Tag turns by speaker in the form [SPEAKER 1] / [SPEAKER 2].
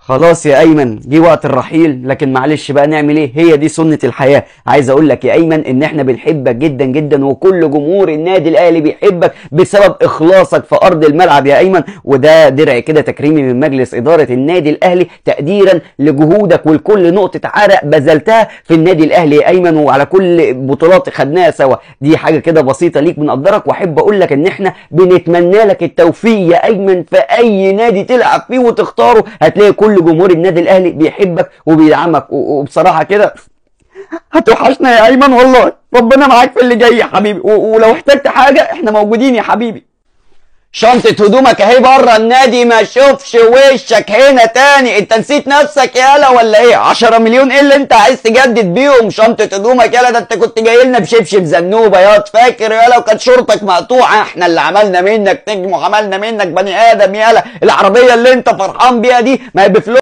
[SPEAKER 1] خلاص يا ايمن جه وقت الرحيل لكن معلش بقى نعمل ايه هي دي سنة الحياة عايز اقول لك يا ايمن ان احنا بنحبك جدا جدا وكل جمهور النادي الاهلي بيحبك بسبب اخلاصك في ارض الملعب يا ايمن وده درع كده تكريمي من مجلس ادارة النادي الاهلي تقديرا لجهودك ولكل نقطة عرق بذلتها في النادي الاهلي يا ايمن وعلى كل بطولات خدناها سوا دي حاجة كده بسيطة ليك بنقدرك واحب اقول لك ان احنا بنتمنى لك التوفيق يا ايمن في اي نادي تلعب فيه وتختاره هتلاقي كل جمهور النادي الاهلي بيحبك وبيدعمك و- وبصراحه كده هتوحشنا يا ايمن والله ربنا معاك في اللي جاي يا حبيبي و- ولو احتجت حاجه احنا موجودين يا حبيبي شنطة هدومك اهي بره النادي ما اشوفش وشك هنا تاني انت نسيت نفسك يالا ولا ايه 10 مليون ايه اللي انت عايز تجدد بيهم شنطة هدومك يالا ده انت كنت جاي لنا بشبشب زنوبة ياض فاكر يالا وكانت شورتك مقطوعة احنا اللي عملنا منك نجم وعملنا منك بني ادم يالا العربية اللي انت فرحان بيها دي ما هي بفلوس